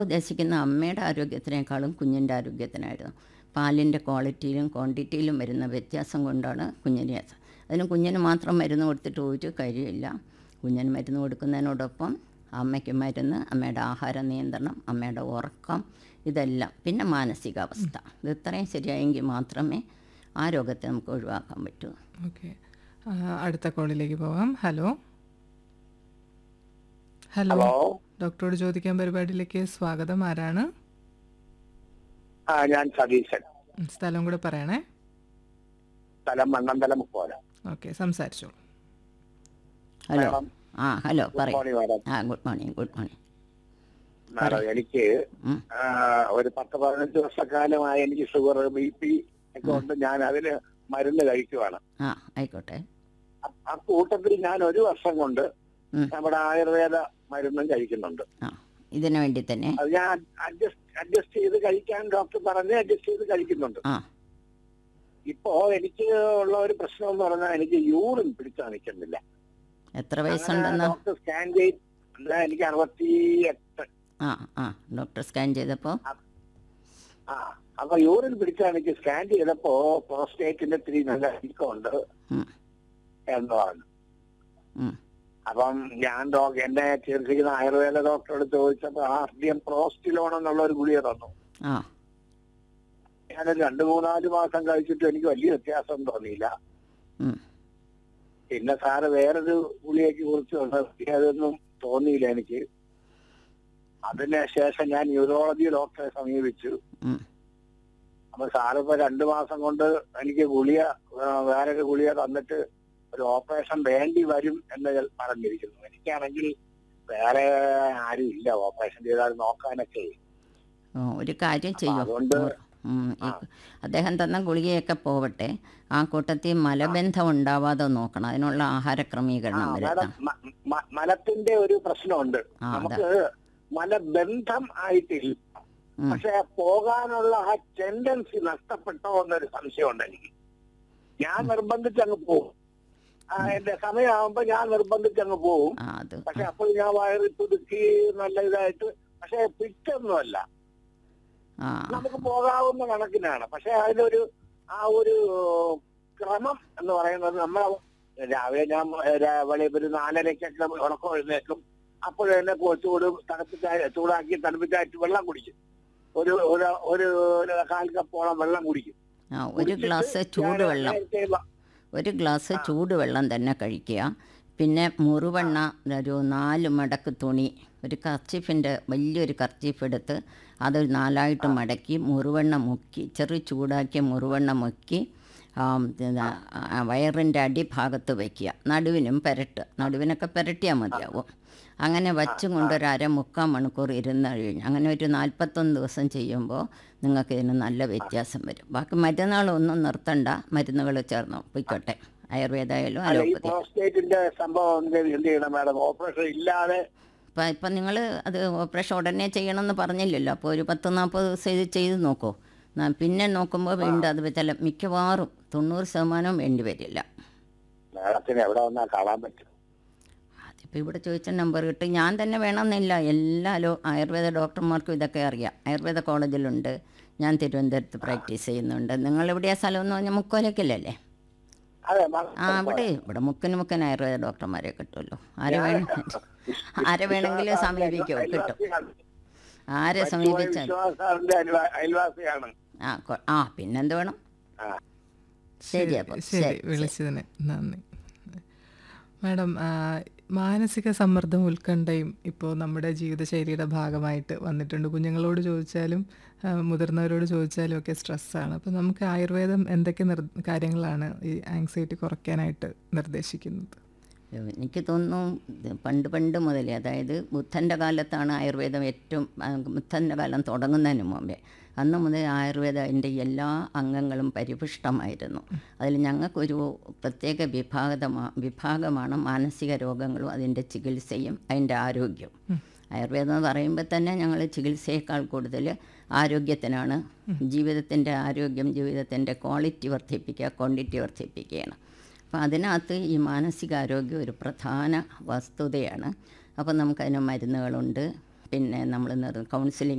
ഉദ്ദേശിക്കുന്ന അമ്മയുടെ ആരോഗ്യത്തിനേക്കാളും കുഞ്ഞിൻ്റെ ആരോഗ്യത്തിനായിരുന്നു പാലിൻ്റെ ക്വാളിറ്റിയിലും ക്വാണ്ടിറ്റിയിലും വരുന്ന വ്യത്യാസം കൊണ്ടാണ് കുഞ്ഞിനെ അതിന് കുഞ്ഞിന് മാത്രം മരുന്ന് കൊടുത്തിട്ട് ഒരു കാര്യമില്ല കുഞ്ഞിന് മരുന്ന് കൊടുക്കുന്നതിനോടൊപ്പം അമ്മയ്ക്ക് മരുന്ന് അമ്മയുടെ ആഹാര നിയന്ത്രണം അമ്മയുടെ ഉറക്കം ഇതെല്ലാം പിന്നെ മാനസികാവസ്ഥ ഇത് ഇത്രയും ശരിയായെങ്കിൽ മാത്രമേ ആ രോഗത്തെ നമുക്ക് ഒഴിവാക്കാൻ പറ്റൂ ഓക്കെ അടുത്ത കോളിലേക്ക് പോവാം ഹലോ ഹലോ ഹലോ ഡോക്ടറോട് ചോദിക്കാൻ പരിപാടിയിലേക്ക് സ്വാഗതം ആരാണ് ആ ഞാൻ സതീശൻ ഉം, സ്ഥലം കൂടെ പറയണേ സ്ഥലം മണ്ണന്തലം പോലെ ഓക്കെ സംസാരിച്ചോളൂ ഹലോ മാഡം ആ ഹലോ ഗുഡ് പറയും മോർണിംഗ് മാഡം ആ good morning good morning madam എനിക്ക് ഉം. ആ, ഒരു പത്ത് പതിനഞ്ച് വർഷക്കാലമായി എനിക്ക് ഷുഗർ ബി പി ഒക്കെ ഉണ്ട് ഞാൻ അതിന് മരുന്ന് കഴിക്കുവാണ് ആ ആയിക്കോട്ടെ അ- ആ കൂട്ടത്തിൽ ഞാൻ ഒരു വർഷം കൊണ്ട് ഉം. നമ്മുടെ ആയുർവേദ മരുന്നും കഴിക്കുന്നുണ്ട് ആ ഇതിനു വേണ്ടി തന്നെ അത് ഞാൻ അഡ്ജസ്റ്റ് അഡ്ജസ്റ്റ് ചെയ്ത് കഴിക്കാൻ ഡോക്ടർ പറഞ്ഞ് അഡ്ജസ്റ്റ് ചെയ്ത് കഴിക്കുന്നുണ്ട് ആ ഇപ്പോ എനിക്ക് ഉള്ള ഒരു പ്രശ്നം എന്ന് പറഞ്ഞാൽ എനിക്ക് യൂറിൻ പിടിച്ചാ നിൽക്കുന്നില്ല എത്ര വയസ്സുണ്ടെന്ന് ഡോക്ടർ സ്കാൻ ചെയ്ത് എനിക്ക് അറുപത്തി എട്ട് ആ ആ ഡോക്ടർ സ്കാൻ ചെയ്തപ്പോൾ ആ അപ്പൊ യൂറിൻ പിടിച്ചാ എനിക്ക് സ്കാൻ ചെയ്തപ്പോ പ്രോസ്റ്റേറ്റിന്റെ ഇത്തിരി നല്ല വീക്കമുണ്ട് ഉം. എന്ന് പറഞ്ഞു ഉം. അപ്പം ഞാൻ ഡോക്ടർ എന്നെ ചികിത്സിക്കുന്ന ആയുർവേദ ഡോക്ടറോട് ചോദിച്ചപ്പോ ആർഡിയം പ്രോസ്റ്റിലോൺ എന്നുള്ള ഒരു ഗുളിക തന്നു ആ ഞാനൊരു രണ്ടു മൂന്നാല് മാസം കഴിച്ചിട്ട് എനിക്ക് വലിയ വ്യത്യാസം തോന്നിയില്ല ഉം. പിന്നെ സാറ് വേറൊരു ഗുളികയ്ക്ക് കുറിച്ച് പറഞ്ഞു അതൊന്നും തോന്നിയില്ല എനിക്ക് അതിന് ശേഷം ഞാൻ ന്യൂറോളജി ഡോക്ടറെ സമീപിച്ചു ഉം. അപ്പൊ സാറ് ഇപ്പൊ രണ്ടു മാസം കൊണ്ട് എനിക്ക് ഗുളിക ആ, വേറൊരു ഗുളിക തന്നിട്ട് ഒരു ഓപ്പറേഷൻ വേണ്ടി വരും എന്ന് പറഞ്ഞിരിക്കുന്നു എനിക്കാണെങ്കിൽ വേറെ ആരും ഇല്ല ഓപ്പറേഷൻ ചെയ്താൽ നോക്കാനൊക്കെ ഓ, ഒരു കാര്യം ചെയ്യൂ അതുകൊണ്ട് ഉം, ഈ ആ. അദ്ദേഹം തന്ന ഗുളികയൊക്കെ പോവട്ടെ ആ കൂട്ടത്തിൽ മലബന്ധം ഉണ്ടാവാതെ നോക്കണം അതിനുള്ള ആഹാര ആ ക്രമീകരണം മാഡം വരുത്താം മ- മ- മലത്തിന്റെ ഒരു പ്രശ്നമുണ്ട് ആ, അതാ. നമുക്ക് മലബന്ധം ആയിട്ടില്ല ഉം. പക്ഷെ പോകാനുള്ള ആ ടെൻഡൻസി നഷ്ടപ്പെട്ടോ എന്നൊരു സംശയമുണ്ട് എനിക്ക് ഞാൻ നിർബന്ധിച്ചങ്ങ് പോകും ആ, എന്റെ സമയമാകുമ്പോ ഞാൻ നിർബന്ധിച്ചങ്ങ് പോകും ആ അത് പക്ഷെ അപ്പോൾ ഞാൻ വയറി പുതുക്കി നല്ല ഇതായിട്ട് പക്ഷെ പിറ്റൊന്നുമല്ല ആ നമുക്ക് പോകാവുന്ന കണക്കിനാണ് പക്ഷെ അതിനൊരു ആ ഒരു ക്രമം എന്ന് പറയുന്നത് നമ്മൾ രാവിലെ ഞാൻ രാ- വെളിയിൽ ഒരു നാലരയ്ക്കൊക്കെ ഉറക്കം എഴുന്നേക്കും അപ്പോഴും തന്നെ കൊ- ചൂട് തണുപ്പിച്ച ചൂടാക്കി തണുപ്പിച്ചായിട്ട് വെള്ളം കുടിക്കും ഒരു ഒരു ഒരു ഒരു കാൽ കപ്പോളം വെള്ളം കുടിക്കും ആ ഒരു കുടിച്ചിട്ട് ഗ്ലാസ് ഞാൻ ചൂടുവെള്ളം നേരത്തെ വ- ഒരു ഗ്ലാസ് ചൂടുവെള്ളം തന്നെ കഴിക്കുക പിന്നെ മുറുവെണ്ണ ഒരു നാല് മടക്ക് തുണി ഒരു കർച്ചീഫിൻ്റെ വലിയൊരു കർച്ചീഫ് എടുത്ത് അത് നാലായിട്ട് മടക്കി മുറുവെണ്ണ മുക്കി ചെറു ചൂടാക്കിയ മുറുവെണ്ണ മുക്കി വയറിൻ്റെ അടിഭാഗത്ത് വയ്ക്കുക നടുവിനും പെരട്ട് നടുവിനൊക്കെ പെരട്ടിയാൽ മതിയാവും അങ്ങനെ വച്ചും കൊണ്ട് ഒരു അര മുക്കാൽ മണിക്കൂർ ഇരുന്ന് കഴിഞ്ഞ് അങ്ങനെ ഒരു നാൽപ്പത്തൊന്ന് ദിവസം ചെയ്യുമ്പോൾ നിങ്ങൾക്ക് ഇതിന് നല്ല വ്യത്യാസം വരും ബാക്കി മരുന്നുകളൊന്നും നിർത്തണ്ട മരുന്നുകൾ ചേർന്ന് പൊയ്ക്കോട്ടെ ആയുർവേദ ആയാലും അല്ല, ഈ അലോപ്പതി പ്രോസ്റ്റേറ്റിന്റെ സംഭവം എന്ത് എന്ത് ചെയ്യണം മാഡം ഓപ്പറേഷൻ ഇല്ലാതെ ഇപ്പം ഇപ്പം നിങ്ങൾ അത് ഓപ്പറേഷൻ ഉടനെ ചെയ്യണമെന്ന് പറഞ്ഞില്ലല്ലോ അപ്പോൾ ഒരു പത്ത് നാൽപ്പത് ദിവസം ഇത് ചെയ്ത് നോക്കൂ ന- പിന്നെ നോക്കുമ്പോൾ വീണ്ടും അത് ചില മിക്കവാറും തൊണ്ണൂറ് ശതമാനവും വേണ്ടി വരില്ല മാഡത്തിന് എവിടെ വന്നാൽ കാണാൻ പറ്റും അതിപ്പോൾ ഇവിടെ ചോദിച്ച നമ്പർ കിട്ടി ഞാൻ തന്നെ വേണമെന്നില്ല എല്ലാ ലോ ആയുർവേദ ഡോക്ടർമാർക്കും ഇതൊക്കെ അറിയാം ആയുർവേദ കോളേജിലുണ്ട് ഞാൻ തിരുവനന്തപുരത്ത് പ്രാക്ടീസ് ചെയ്യുന്നുണ്ട് നിങ്ങൾ എവിടെയാ സ്ഥലം എന്ന് പറഞ്ഞാൽ മുക്കോലക്കലല്ലേ അതെ ആ ഇവിടെ ഇവിടെ മുക്കിന് മുക്കൻ ആയുർവേദ ഡോക്ടർമാരെ കിട്ടുമല്ലോ ആരെ വേണം ആരെ വേണമെങ്കിലും സമീപിക്കോ കിട്ടും ആരെ സമീപിച്ചാൽ വിശ്വാസാറിന്റെ അയൽവാസിയാണ് ആ കൊ- ആ പിന്നെന്ത് വേണം ആ ശരി അപ്പോൾ ശരി ശരി ശരി. വിളിച്ചതിന് നന്ദി മാഡം ആ, മാനസിക സമ്മർദ്ദം ഉത്കണ്ഠയും ഇപ്പോൾ നമ്മുടെ ജീവിതശൈലിയുടെ ഭാഗമായിട്ട് വന്നിട്ടുണ്ട് കുഞ്ഞുങ്ങളോട് ചോദിച്ചാലും ആ, മുതിർന്നവരോട് ചോദിച്ചാലും ഒക്കെ സ്ട്രെസ്സാണ് അപ്പോൾ നമുക്ക് ആയുർവേദം എന്തൊക്കെ നിർ കാര്യങ്ങളാണ് ഈ ആങ്സൈറ്റി കുറയ്ക്കാനായിട്ട് നിർദ്ദേശിക്കുന്നത് എനിക്ക് തോന്നുന്നു ഇത് പണ്ട് പണ്ട് മുതലേ അതായത് ബുദ്ധൻ്റെ കാലത്താണ് ആയുർവേദം ഏറ്റവും ആ, ബുദ്ധൻ്റെ കാലം തുടങ്ങുന്നതിന് മുമ്പേ അന്ന് മുതൽ ആയുർവേദത്തിൻ്റെ എല്ലാ അംഗങ്ങളും പരിപുഷ്ടമായിരുന്നു അതിൽ ഞങ്ങൾക്കൊരു പ്രത്യേക വിഭാഗമാ വിഭാഗമാണ് മാനസിക രോഗങ്ങളും അതിൻ്റെ ചികിത്സയും അതിൻ്റെ ആരോഗ്യവും ആയുർവേദം എന്ന് പറയുമ്പോൾ തന്നെ ഞങ്ങൾ ചികിത്സയേക്കാൾ കൂടുതൽ ആരോഗ്യത്തിനാണ് ജീവിതത്തിൻ്റെ ആരോഗ്യം ജീവിതത്തിൻ്റെ ക്വാളിറ്റി വർദ്ധിപ്പിക്കുക ക്വാണ്ടിറ്റി വർദ്ധിപ്പിക്കുകയാണ് അപ്പോൾ അതിനകത്ത് ഈ മാനസികാരോഗ്യം ഒരു പ്രധാന വസ്തുതയാണ് അപ്പോൾ നമുക്കതിന് മരുന്നുകളുണ്ട് പിന്നെ നമ്മൾ കൗൺസിലിംഗ്